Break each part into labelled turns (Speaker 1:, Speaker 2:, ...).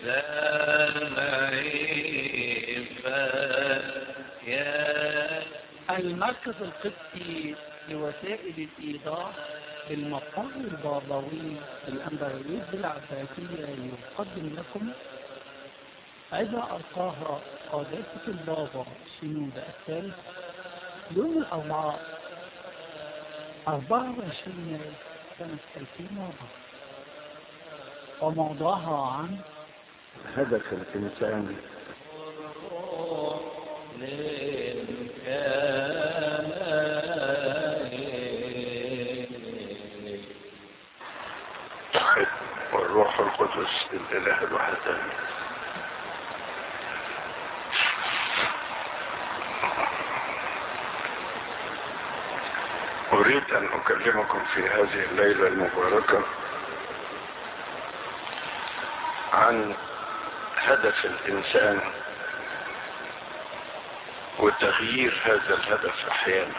Speaker 1: المركز القبطي لوسائل الإيضاح بالمقر البابوي الأنبرويد بالعباسية يقدم لكم إذا ألقاها قداسة البابا شنود الثالث يوم الأربعاء 24 سنة 2004 وموضوعها عن
Speaker 2: هدف الإنسان والروح القدس الإله الوحداني أريد أن أكلمكم في هذه الليلة المباركة عن هدف الإنسان وتغيير هذا الهدف أحيانا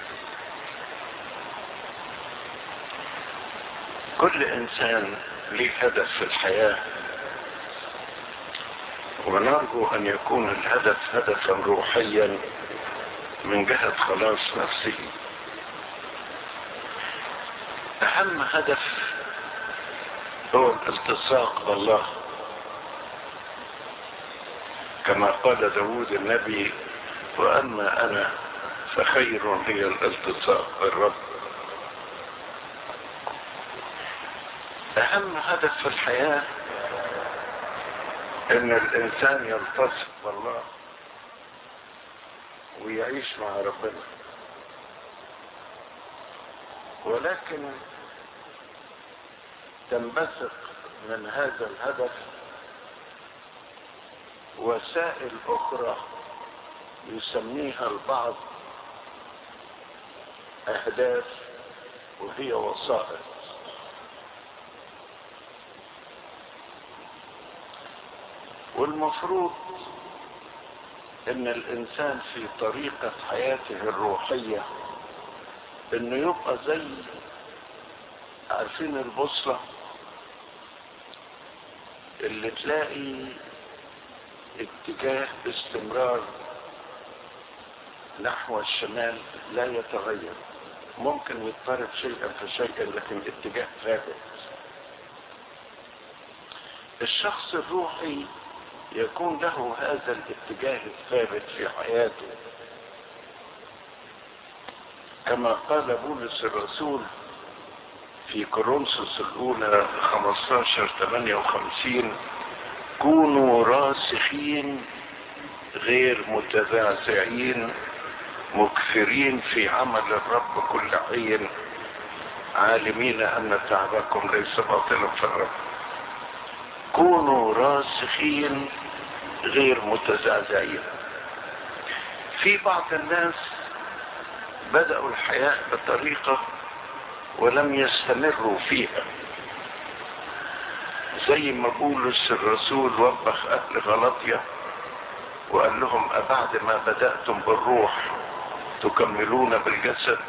Speaker 2: كل إنسان له هدف في الحياة ونرجو أن يكون الهدف هدفا روحيا من جهة خلاص نفسه أهم هدف هو الالتصاق بالله كما قال داود النبي وأما أنا فخير هي الالتصاق بالرب أهم هدف في الحياة إن الإنسان يلتصق بالله ويعيش مع ربنا ولكن تنبثق من هذا الهدف وسائل أخرى يسميها البعض أهداف وهي وسائط والمفروض ان الانسان في طريقة حياته الروحية انه يبقى زي عارفين البوصلة اللي تلاقي اتجاه باستمرار نحو الشمال لا يتغير ممكن يضطرب شيئا فشيئا لكن اتجاه ثابت الشخص الروحي يكون له هذا الاتجاه الثابت في حياته كما قال بولس الرسول في كورنثوس الأولى 15 58 كونوا راسخين غير متزعزعين مكثرين في عمل الرب كل حين عالمين أن تعبكم ليس باطلا في الرب كونوا راسخين غير متزعزعين في بعض الناس بدأوا الحياة بطريقة ولم يستمروا فيها زي ما بولس الرسول وبخ أهل غلطية وقال لهم أبعد ما بدأتم بالروح تكملون بالجسد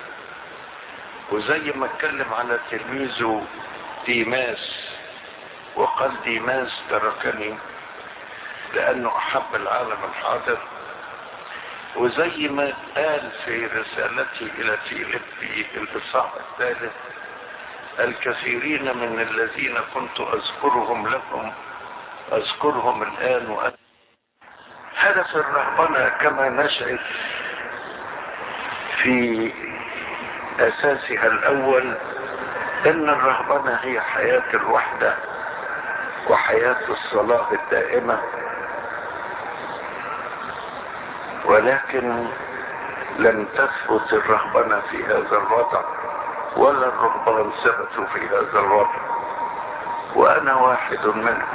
Speaker 2: وزي ما اتكلم على تلميذه ديماس وقال ديماس تركني لأنه أحب العالم الحاضر وزي ما قال في رسالته إلى فيليبي الإصحاح الثالث الكثيرين من الذين كنت أذكرهم لكم أذكرهم الآن وأن هدف الرهبنة كما نشأت في أساسها الأول إن الرهبنة هي حياة الوحدة وحياة الصلاة الدائمة ولكن لم تثبت الرهبنة في هذا الوضع ولا الرهبان ثبتوا في هذا الوضع وأنا واحد منهم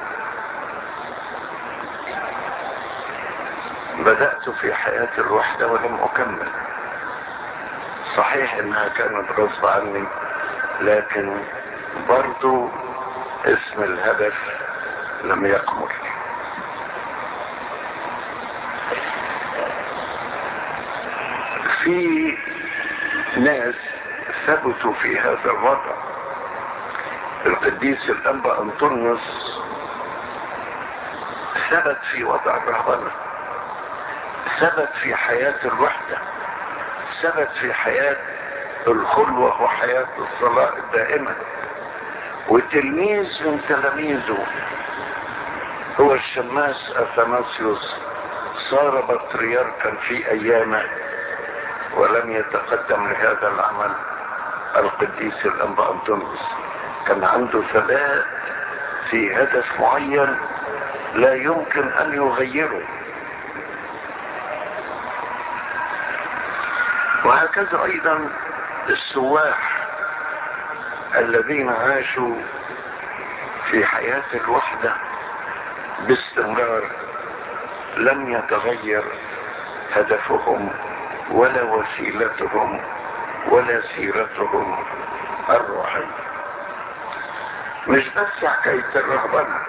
Speaker 2: بدأت في حياة الوحدة ولم أكمل صحيح انها كانت غصب عني لكن برضو اسم الهدف لم يكمل في ناس ثبتوا في هذا الوضع القديس الأنبا أنطونيوس ثبت في وضع الرهبنة ثبت في حياة الوحدة ثبت في حياة الخلوة وحياة الصلاة الدائمة وتلميذ من تلاميذه هو الشماس اثناسيوس صار بطريركا في ايامه ولم يتقدم لهذا العمل القديس الانبا انطونيوس كان عنده ثبات في هدف معين لا يمكن ان يغيره وهكذا ايضا السواح الذين عاشوا في حياة الوحدة باستمرار لم يتغير هدفهم ولا وسيلتهم ولا سيرتهم الروحية مش بس حكاية الرهبنة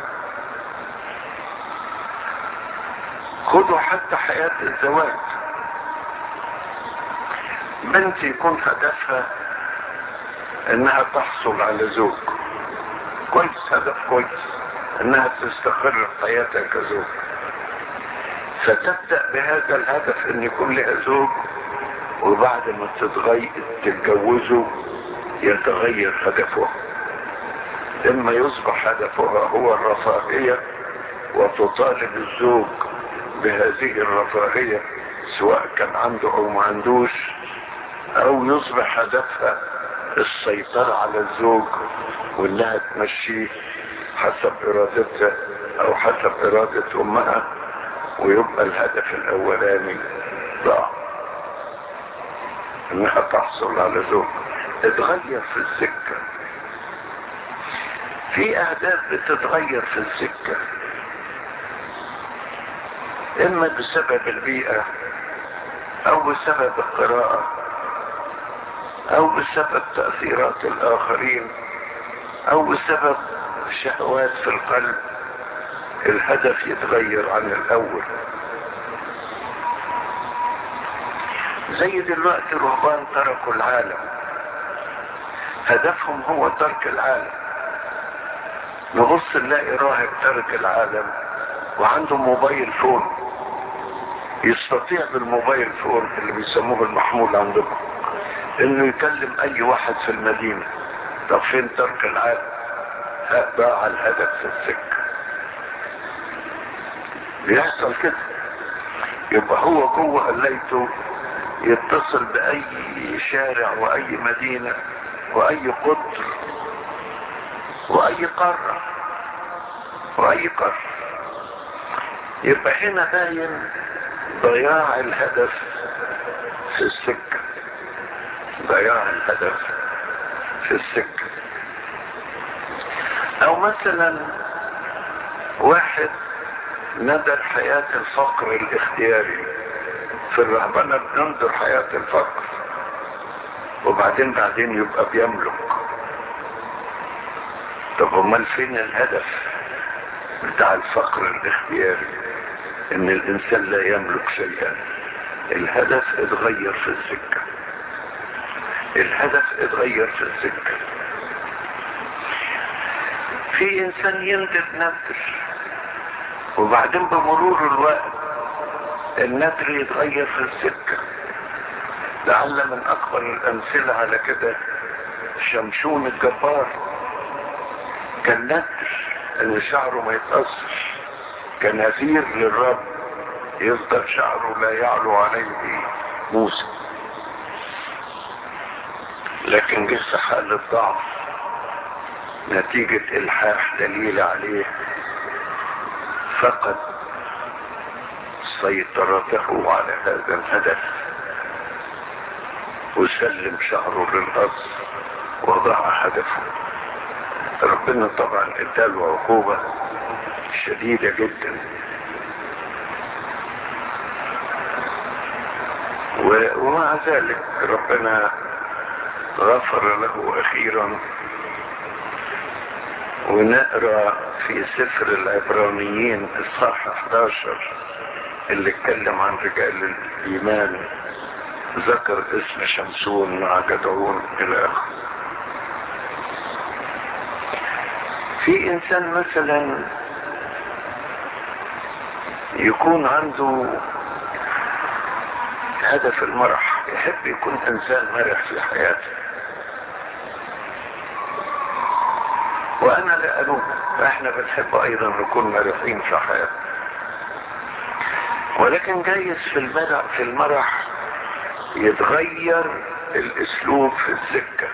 Speaker 2: خدوا حتى حياة الزواج بنت يكون هدفها انها تحصل على زوج كويس هدف كويس انها تستقر في حياتها كزوج فتبدأ بهذا الهدف ان يكون لها زوج وبعد ما تتغير تتجوزوا يتغير هدفها اما يصبح هدفها هو الرفاهية وتطالب الزوج بهذه الرفاهية سواء كان عنده او ما عندوش او يصبح هدفها السيطرة على الزوج وانها تمشيه حسب ارادتها او حسب ارادة امها ويبقى الهدف الاولاني ضاع انها تحصل على زوج اتغير في السكة في اهداف بتتغير في السكة اما بسبب البيئة او بسبب القراءة او بسبب تأثيرات الاخرين او بسبب شهوات في القلب الهدف يتغير عن الاول زي دلوقتي رهبان تركوا العالم هدفهم هو ترك العالم نبص نلاقي راهب ترك العالم وعنده موبايل فون يستطيع بالموبايل فون اللي بيسموه المحمول عندكم انه يكلم اي واحد في المدينة طب فين ترك العالم ضاع الهدف في السكة بيحصل كده يبقى هو جوه قليته يتصل باي شارع واي مدينة واي قطر واي قارة واي قارة يبقى هنا باين ضياع الهدف في السكة ضياع الهدف في السكة او مثلا واحد ندر حياة الفقر الاختياري في الرهبنة بننظر حياة الفقر وبعدين بعدين يبقى بيملك طب امال فين الهدف بتاع الفقر الاختياري ان الانسان لا يملك شيئا الهدف اتغير في السكة الهدف اتغير في السكة في انسان يندب ندر وبعدين بمرور الوقت الندر يتغير في السكة لعل من اكبر الامثلة على كده شمشون الجبار كان ندر ان شعره ما يتأثر كنذير للرب يفضل شعره لا يعلو عليه موسى لكن جه في حالة ضعف نتيجة الحاح دليل عليه فقد سيطرته على هذا الهدف وسلم شعره للأرض وضع هدفه ربنا طبعا اداله عقوبة شديدة جدا ومع ذلك ربنا غفر له اخيرا ونقرا في سفر العبرانيين اصحاح 11 اللي اتكلم عن رجال الايمان ذكر اسم شمسون مع جدعون الى اخره في انسان مثلا يكون عنده هدف المرح يحب يكون انسان مرح في حياته وانا لا الوم احنا بنحب ايضا نكون مرحين في حياتنا ولكن جايز في المرح في المرح يتغير الاسلوب في السكة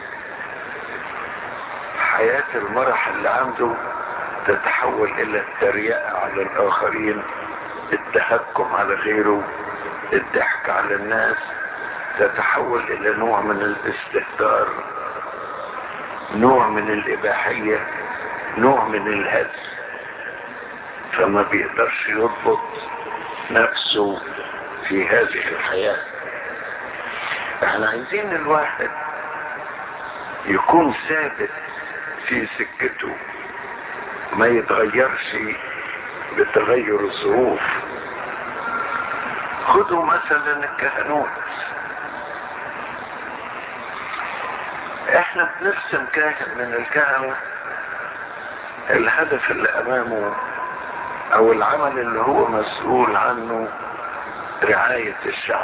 Speaker 2: حياة المرح اللي عنده تتحول الى التريقة على الاخرين التهكم على غيره الضحك على الناس تتحول الى نوع من الاستهتار نوع من الاباحية نوع من الهز فما بيقدرش يضبط نفسه في هذه الحياة احنا عايزين الواحد يكون ثابت في سكته ما يتغيرش بتغير الظروف خذوا مثلا الكهنوت احنا بنرسم كاهن من الكهنة الهدف اللي امامه او العمل اللي هو مسؤول عنه رعاية الشعب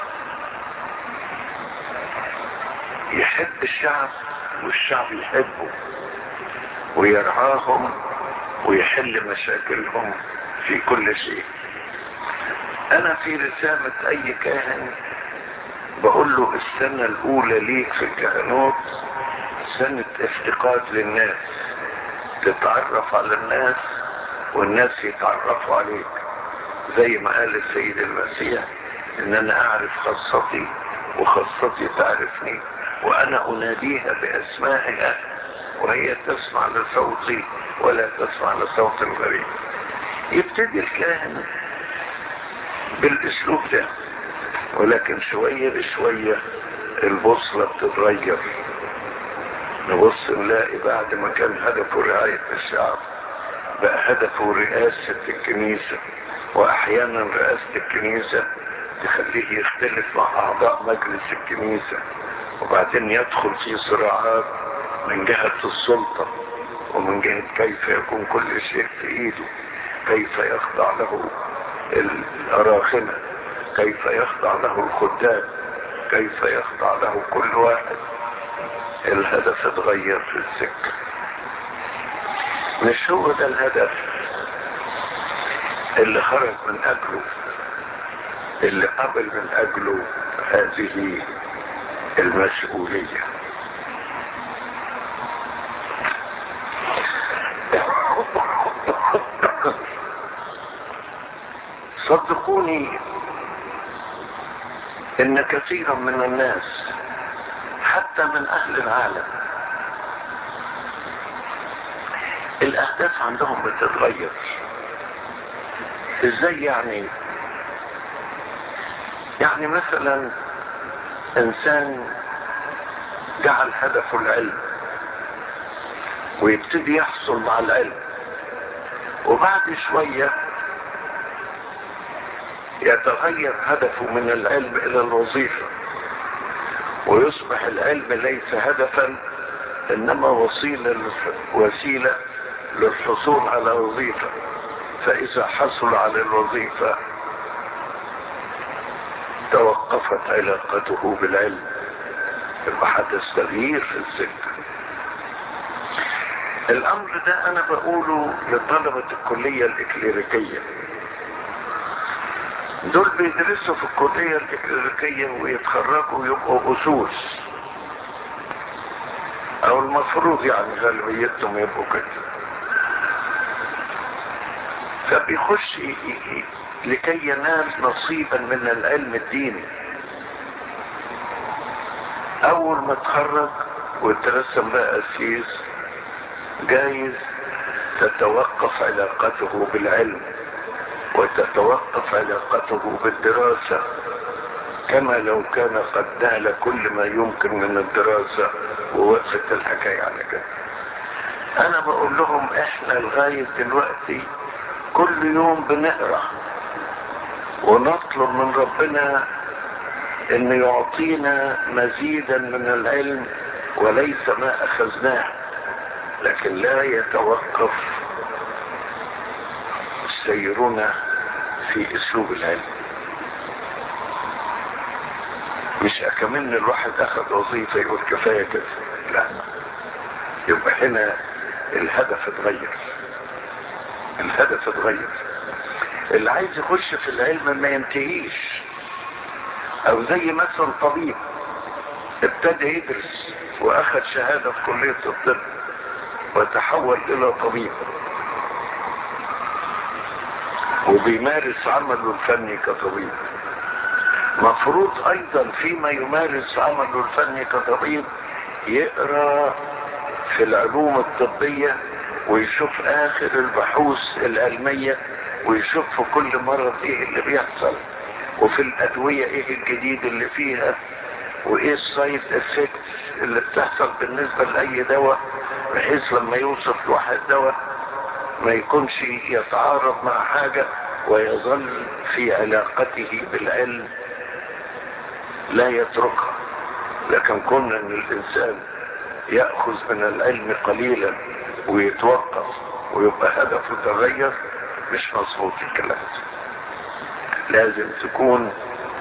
Speaker 2: يحب الشعب والشعب يحبه ويرعاهم ويحل مشاكلهم في كل شيء انا في رسالة اي كاهن بقول له السنة الاولى ليك في الكهنوت سنة افتقاد للناس تتعرف على الناس والناس يتعرفوا عليك زي ما قال السيد المسيح ان انا اعرف خاصتي وخاصتي تعرفني وانا اناديها باسمائها وهي تسمع لصوتي ولا تسمع لصوت الغريب يبتدي الكاهن بالاسلوب ده ولكن شوية بشوية البوصلة بتتغير نبص نلاقي بعد ما كان هدفه رعاية الشعب بقى هدفه رئاسة الكنيسة واحيانا رئاسة الكنيسة تخليه يختلف مع اعضاء مجلس الكنيسة وبعدين يدخل في صراعات من جهة السلطة ومن جهة كيف يكون كل شيء في ايده كيف يخضع له الاراخنة كيف يخضع له الخدام كيف يخضع له كل واحد الهدف اتغير في السكة مش هو ده الهدف اللي خرج من اجله اللي قبل من اجله هذه المسؤولية صدقوني ان كثيرا من الناس حتى من اهل العالم الاهداف عندهم بتتغير ازاي يعني يعني مثلا انسان جعل هدفه العلم ويبتدي يحصل مع العلم وبعد شوية يتغير هدفه من العلم الى الوظيفة ويصبح العلم ليس هدفا انما وسيلة وسيلة للحصول على وظيفة فاذا حصل على الوظيفة توقفت علاقته بالعلم يبقى حدث تغيير في السكة الامر ده انا بقوله لطلبة الكلية الاكليريكية دول بيدرسوا في الكلية الاكليريكية ويتخرجوا يبقوا اسوس او المفروض يعني غالبيتهم يبقوا كده فبيخش لكي ينال نصيبا من العلم الديني اول ما اتخرج وترسم بقى اسيس جايز تتوقف علاقته بالعلم وتتوقف علاقته بالدراسة كما لو كان قد نال كل ما يمكن من الدراسة ووقفت الحكاية على كده انا بقول لهم احنا لغاية دلوقتي كل يوم بنقرأ ونطلب من ربنا ان يعطينا مزيدا من العلم وليس ما اخذناه لكن لا يتوقف سيرنا في اسلوب العلم مش اكمن الواحد اخذ وظيفة يقول كفاية كده لا يبقى هنا الهدف اتغير الهدف اتغير اللي عايز يخش في العلم ما ينتهيش او زي مثلا طبيب ابتدى يدرس واخذ شهادة في كلية الطب وتحول الى طبيب وبيمارس عمله الفني كطبيب مفروض ايضا فيما يمارس عمله الفني كطبيب يقرا في العلوم الطبية ويشوف اخر البحوث العلمية ويشوف في كل مرض ايه اللي بيحصل وفي الادوية ايه الجديد اللي فيها وايه السايد افكت اللي بتحصل بالنسبة لاي دواء بحيث لما يوصف لواحد دواء ما يكونش يتعارض مع حاجة ويظل في علاقته بالعلم لا يتركها لكن كنا ان الانسان يأخذ من العلم قليلا ويتوقف ويبقى هدفه تغير مش مظبوط الكلام ده لازم تكون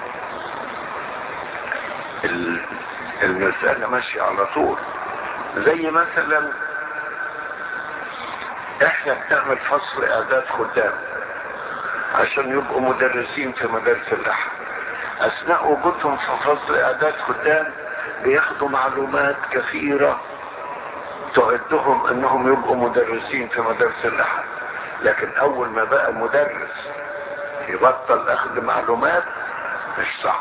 Speaker 2: المسألة ماشية على طول زي مثلا احنا بنعمل فصل اعداد خدام عشان يبقوا مدرسين في مدارس اللحم اثناء وجودهم في فصل اعداد خدام بياخدوا معلومات كثيرة تعدهم انهم يبقوا مدرسين في مدارس اللحم لكن اول ما بقى مدرس يبطل اخذ معلومات مش صح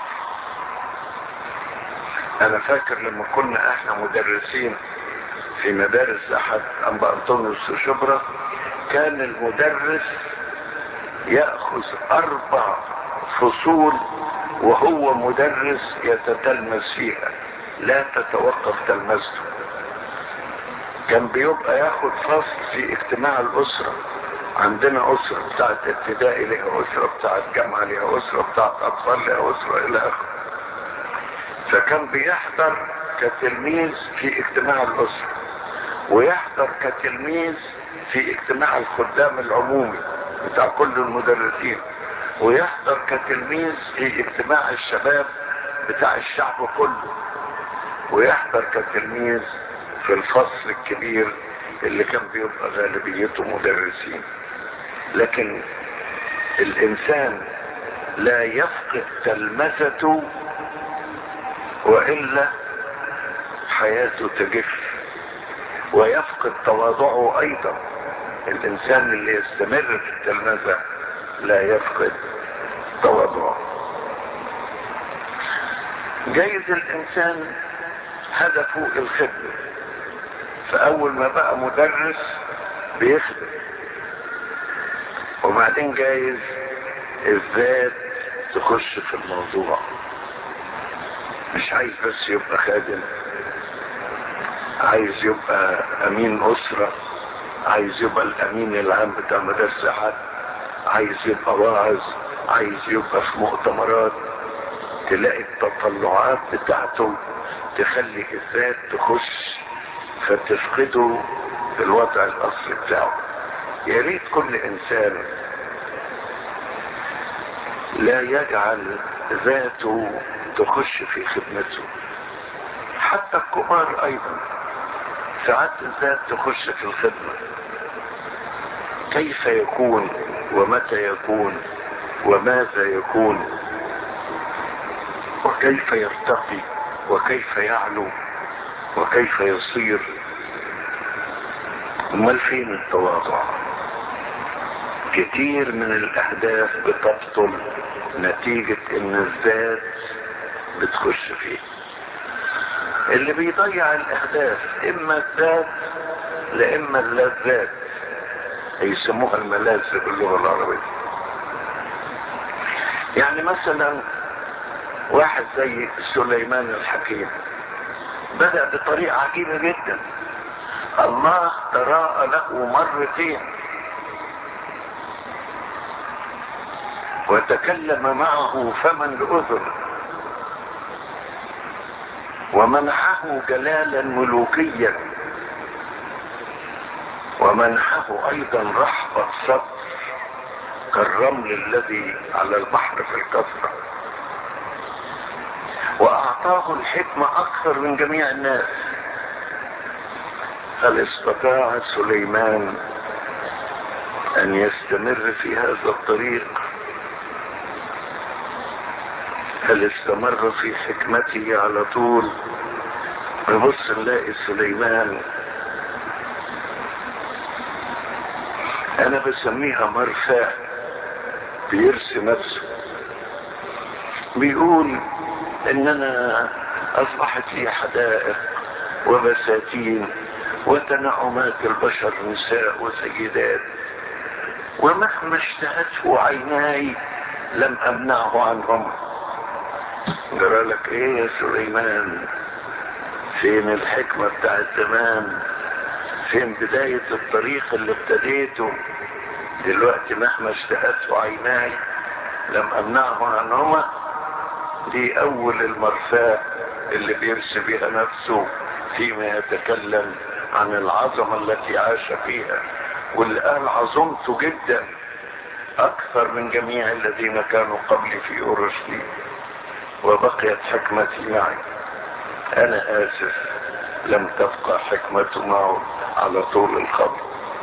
Speaker 2: انا فاكر لما كنا احنا مدرسين في مدارس احد انبا انطونيوس وشبرا كان المدرس ياخذ اربع فصول وهو مدرس يتتلمذ فيها لا تتوقف تلمذته كان بيبقى ياخد فصل في اجتماع الاسره عندنا اسره بتاعت ابتدائي لها اسره بتاعت جامعه لها اسره بتاعت اطفال لها اسره الى اخره فكان بيحضر كتلميذ في اجتماع الاسره ويحضر كتلميذ في اجتماع الخدام العمومي بتاع كل المدرسين ويحضر كتلميذ في اجتماع الشباب بتاع الشعب كله ويحضر كتلميذ في الفصل الكبير اللي كان بيبقى غالبيته مدرسين لكن الانسان لا يفقد تلمذته والا حياته تجف ويفقد تواضعه ايضا الانسان اللي يستمر في التلمذة لا يفقد تواضعه جايز الانسان هدفه الخدمة فاول ما بقى مدرس بيخدم وبعدين جايز الذات تخش في الموضوع مش عايز بس يبقى خادم عايز يبقى امين اسرة عايز يبقى الامين العام بتاع مدرسة حد عايز يبقى واعظ عايز يبقى في مؤتمرات تلاقي التطلعات بتاعته تخلي الذات تخش فتفقده الوضع الاصلي بتاعه يا ريت كل انسان لا يجعل ذاته تخش في خدمته حتى الكبار ايضا ساعات الذات تخش في الخدمة كيف يكون ومتى يكون وماذا يكون وكيف يرتقي وكيف يعلو وكيف يصير امال فين التواضع كتير من الاهداف بتبطل نتيجة ان الذات بتخش فيه اللي بيضيع الاهداف اما الذات لاما اللذات يسموها الملاذ باللغة العربية يعني مثلا واحد زي سليمان الحكيم بدأ بطريقة عجيبة جدا الله تراءى له مرتين وتكلم معه فما لأذن ومنحه جلالا ملوكيا ومنحه ايضا رحبة صدر كالرمل الذي على البحر في الكثرة وأعطاه الحكمة أكثر من جميع الناس هل استطاع سليمان أن يستمر في هذا الطريق هل استمر في حكمته على طول نبص نلاقي سليمان انا بسميها مرفاه بيرسي نفسه بيقول ان انا اصبحت لي حدائق وبساتين وتنعمات البشر نساء وسيدات ومهما اشتهته عيناي لم امنعه عنهم جرى لك ايه يا سليمان فين الحكمة بتاعت زمان فين بداية الطريق اللي ابتديته دلوقتي مهما اشتهته عيناي لم امنعه عنهما دي اول المرفاه اللي بيرسي بها نفسه فيما يتكلم عن العظمة التي عاش فيها واللي قال عظمته جدا اكثر من جميع الذين كانوا قبلي في اورشليم وبقيت حكمتي معي انا اسف لم تبقى حكمته معه على طول الخط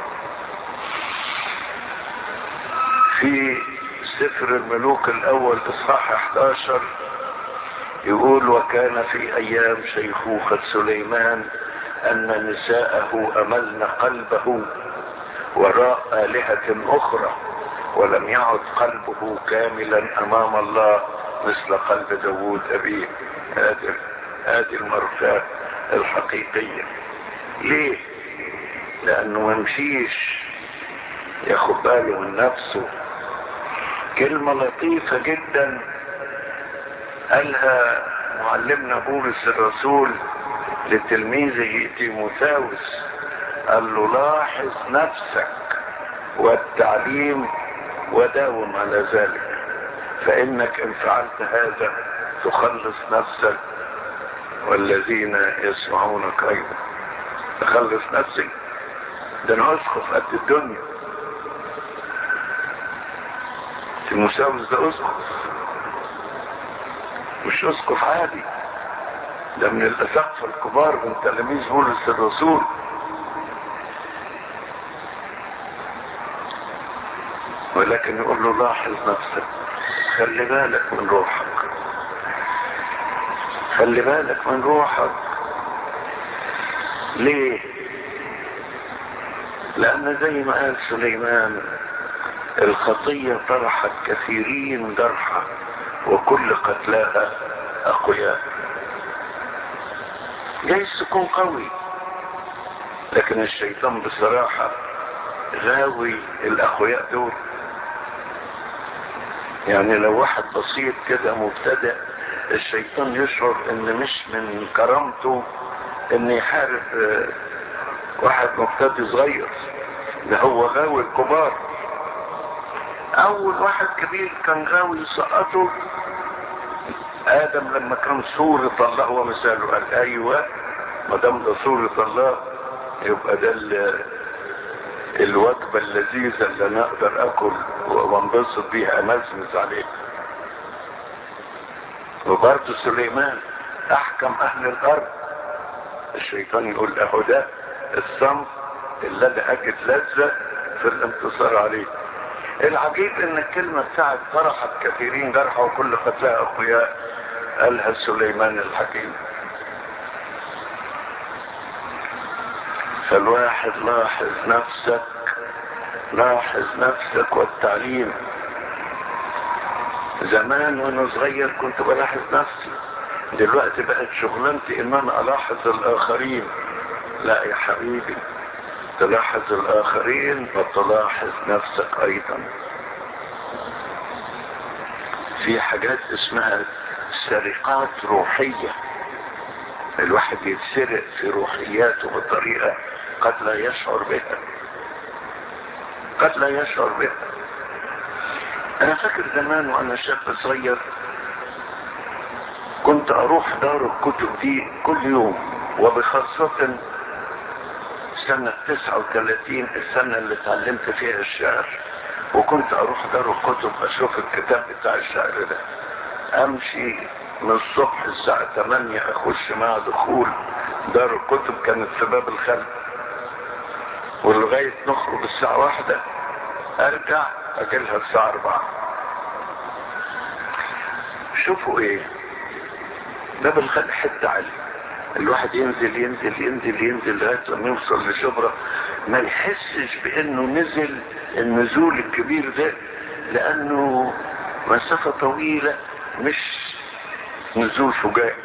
Speaker 2: في سفر الملوك الاول اصحاح 11 يقول وكان في ايام شيخوخة سليمان ان نساءه املن قلبه وراء الهة اخرى ولم يعد قلبه كاملا امام الله مثل قلب داوود ابيه هذه هذه المرفاه الحقيقية ليه لانه ما مشيش ياخد باله من نفسه كلمة لطيفة جدا قالها معلمنا بولس الرسول لتلميذه تيموثاوس قال له لاحظ نفسك والتعليم وداوم على ذلك فانك ان فعلت هذا تخلص نفسك والذين يسمعونك ايضا تخلص نفسك ده انا اسقف قد الدنيا تيموثاوس ده اسقف مش اسقف عادي ده من الاسقف الكبار من تلاميذ بولس الرسول ولكن يقول له لاحظ نفسك خلي بالك من روحك خلي بالك من روحك ليه لان زي ما قال سليمان الخطية طرحت كثيرين جرحى وكل قتلاها اقوياء جايز تكون قوي لكن الشيطان بصراحة غاوي الاقوياء دول يعني لو واحد بسيط كده مبتدئ الشيطان يشعر ان مش من كرامته ان يحارب واحد مبتدئ صغير ده هو غاوي الكبار اول واحد كبير كان غاوي يسقطه ادم لما كان صورة الله ومثاله قال ايوه ما دام ده صورة الله يبقى ده الوجبة اللذيذة اللي انا اقدر اكل وانبسط بيها امزمز عليه وبرضه سليمان احكم اهل الارض الشيطان يقول اهو ده الصنف الذي اجد لذة في الانتصار عليه العجيب ان الكلمة بتاعت طرحت كثيرين جرحى وكل قتلاء اخوياء قالها سليمان الحكيم فالواحد لاحظ نفسك لاحظ نفسك والتعليم زمان وانا صغير كنت بلاحظ نفسي دلوقتي بقت شغلانتي ان انا الاحظ الاخرين لا يا حبيبي تلاحظ الاخرين وتلاحظ نفسك ايضا في حاجات اسمها سرقات روحية الواحد يتسرق في روحياته بطريقة قد لا يشعر بها قد لا يشعر بها انا فاكر زمان وانا شاب صغير كنت اروح دار الكتب دي كل يوم وبخاصة سنة 39 السنة اللي اتعلمت فيها الشعر وكنت اروح دار الكتب اشوف الكتاب بتاع الشعر ده امشي من الصبح الساعة 8 اخش مع دخول دار الكتب كانت في باب الخلف ولغاية نخرج الساعة واحدة ارجع اجيلها الساعة 4 شوفوا ايه باب الخلف حتة عالية الواحد ينزل ينزل ينزل ينزل لغايه لما يوصل لشبرا ما يحسش بانه نزل النزول الكبير ده لانه مسافه طويله مش نزول فجائي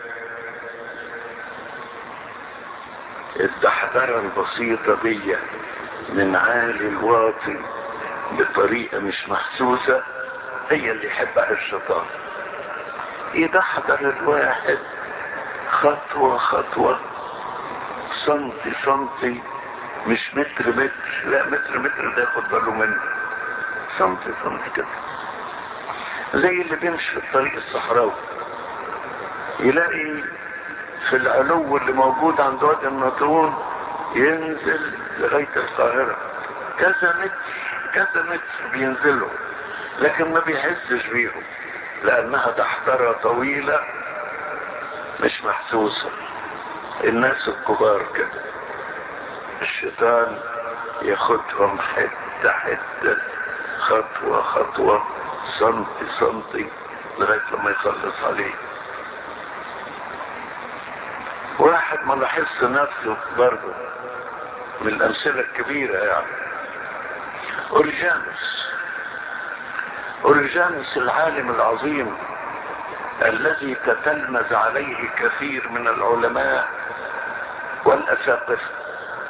Speaker 2: الدحضره البسيطه دي من عالي الواطي بطريقه مش محسوسه هي اللي يحبها الشيطان يدحضر الواحد خطوة خطوة سنتي سنتي مش متر متر لا متر متر ده ياخد باله منه سنتي سنتي كده زي اللي بيمشي في الطريق الصحراوي يلاقي في العلو اللي موجود عند وادي النطرون ينزل لغاية القاهرة كذا متر كذا متر بينزلوا لكن ما بيحسش بيهم لأنها تحترى طويلة مش محسوسة الناس الكبار كده الشيطان ياخدهم حتة حتة خطوة خطوة سنتي سنتي لغاية لما يخلص عليه واحد ما لاحظش نفسه برضه من الأمثلة الكبيرة يعني أورجانوس أورجانوس العالم العظيم الذي تتلمذ عليه كثير من العلماء والأساقفة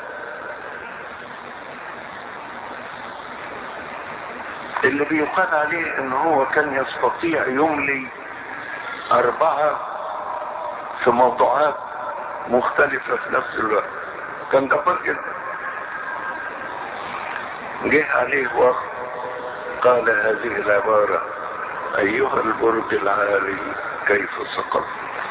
Speaker 2: اللي بيقال عليه ان هو كان يستطيع يملي اربعة في موضوعات مختلفة في نفس الوقت كان جبار جدا جه عليه وقت قال هذه العبارة ايها البرج العالي كيف سقط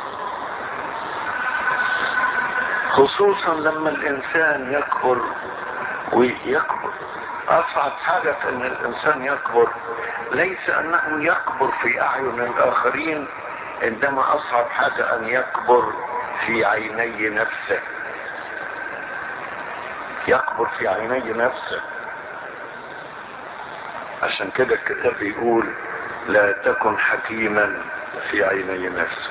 Speaker 2: خصوصا لما الانسان يكبر ويكبر اصعب حاجة في ان الانسان يكبر ليس انه يكبر في اعين الاخرين انما اصعب حاجة ان يكبر في عيني نفسه يكبر في عيني نفسه عشان كده الكتاب بيقول لا تكن حكيما في عيني نفسك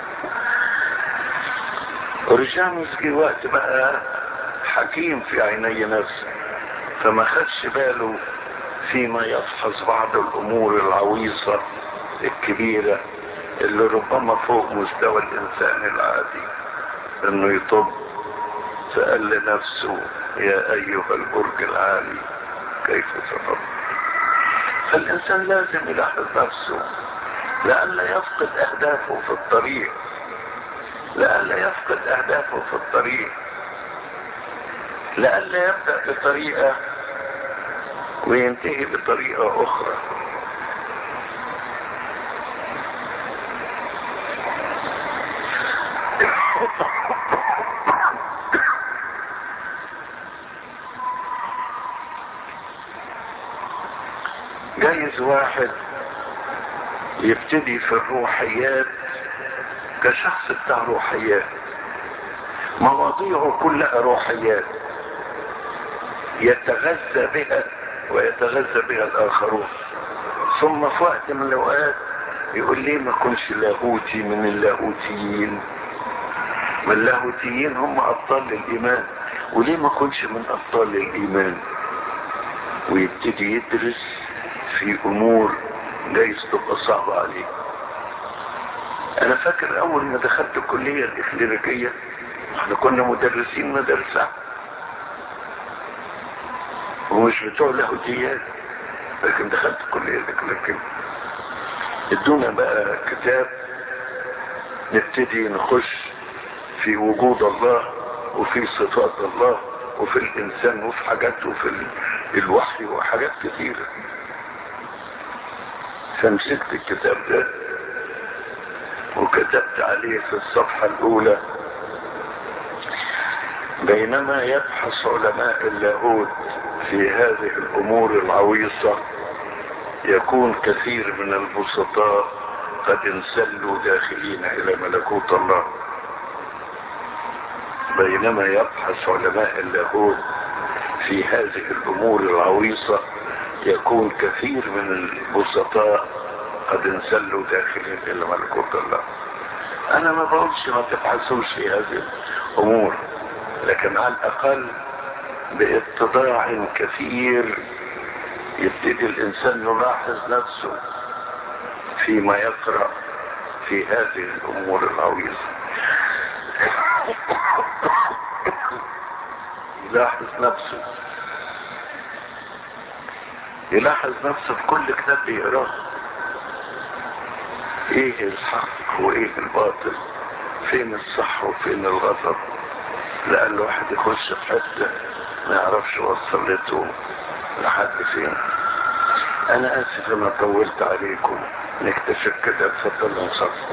Speaker 2: اورجانوس جه وقت بقى حكيم في عيني نفسه فما خدش باله فيما يفحص بعض الامور العويصة الكبيرة اللي ربما فوق مستوى الانسان العادي انه يطب فقال لنفسه يا ايها البرج العالي كيف تطب فالانسان لازم يلاحظ نفسه لئلا يفقد اهدافه في الطريق لئلا يفقد اهدافه في الطريق لئلا يبدأ بطريقة وينتهي بطريقة اخرى جايز واحد يبتدي في الروحيات كشخص بتاع روحيات مواضيعه كلها روحيات يتغذى بها ويتغذى بها الاخرون ثم في وقت من الاوقات يقول ليه ما كنش لاهوتي من اللاهوتيين ما اللاهوتيين هم ابطال الايمان وليه ما كنش من ابطال الايمان ويبتدي يدرس في امور جايز تبقى صعبة عليه انا فاكر اول ما دخلت الكلية الاكليريكية احنا كنا مدرسين مدرسة ومش بتوع لاهوتيات لكن دخلت الكلية الاكليريكية ادونا بقى كتاب نبتدي نخش في وجود الله وفي صفات الله وفي الانسان وفي حاجات وفي الوحي وحاجات كثيره فمسكت الكتاب ده وكتبت عليه في الصفحة الأولى بينما يبحث علماء اللاهوت في هذه الأمور العويصة يكون كثير من البسطاء قد انسلوا داخلين الى ملكوت الله بينما يبحث علماء اللاهوت في هذه الامور العويصة يكون كثير من البسطاء قد انسلوا داخلين الى ملكوت الله انا ما بقولش ما تبحثوش في هذه الامور لكن على الاقل باتضاع كثير يبتدي الانسان يلاحظ نفسه فيما يقرأ في هذه الامور العويصة يلاحظ نفسه يلاحظ نفسه في كل كتاب بيقراه ايه الحق وايه الباطل فين الصح وفين الغلط لان الواحد يخش في حته ما يعرفش وصلته لحد فين انا اسف انا طولت عليكم نكتشف كده اتفضلوا نصف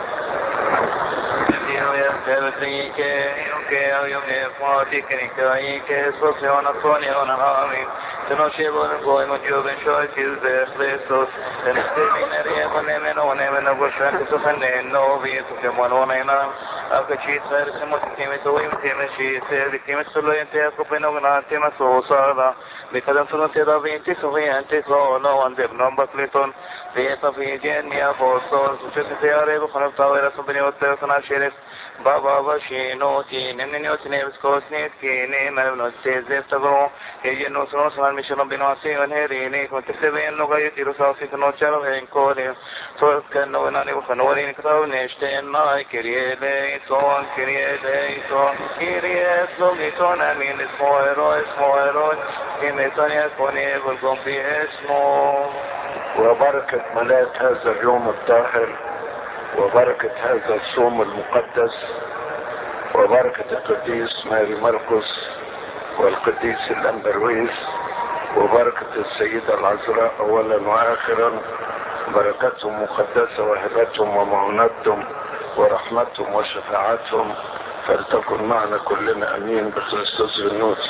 Speaker 3: Conoscevo voi motivo ben ciò che il de Christus, e ne terminerie con ne meno ne meno goshan to fanne no vi to ke mono ne na aka chi tsar se mo ti me to im te me shi se vi te me solo ente ko peno na te ma so sa da me kada sono te da vi te so vi ante so no ande no ba kleton ve ta vi gen ya fo so su te te are ko khana ta era so bene otte kana shere baba va shi no ti ne ne no ti ne sko sne ki ne ma no te ze sta go e ye no sono sono mi sono bino asi on heri ne ko te se ven no ga ye tiro sa si no charo en ko ne so ke no na ne ko no ne ka ne ste na kirie le so kirie le so kirie so mi to na mi ne so ero so ero que me tania con el con اسمه
Speaker 2: وبركة ملاك هذا اليوم الطاهر وبركة هذا الصوم المقدس وبركة القديس ماري مرقس والقديس الأمبرويس وبركة السيدة العذراء أولا وآخرا بركتهم مقدسة وهبتهم ومعونتهم ورحمتهم وشفاعتهم فلتكن معنا كلنا أمين بخريستوس بالنوت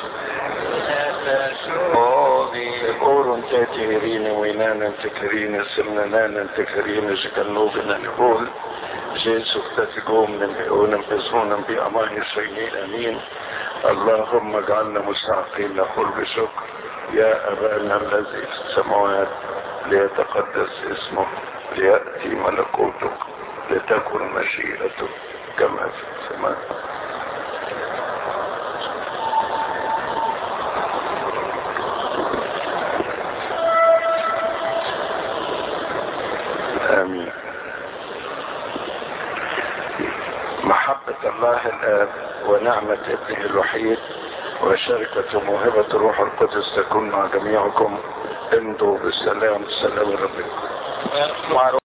Speaker 2: Orun تاتيرين وينانا تكرين سمنانا تكرين جكنوبنا نقول جيسو تتقوم نمئونا بزونا بأمان سيئين أمين اللهم اجعلنا مستحقين نقول بشكر يا أبانا الذي في السماوات ليتقدس اسمك ليأتي ملكوتك لتكن مشيئتك كما في السماء آمين محبة الله الآب ونعمة ابنه الوحيد وشركة موهبة روح القدس تكون مع جميعكم امضوا بالسلام سلام ربكم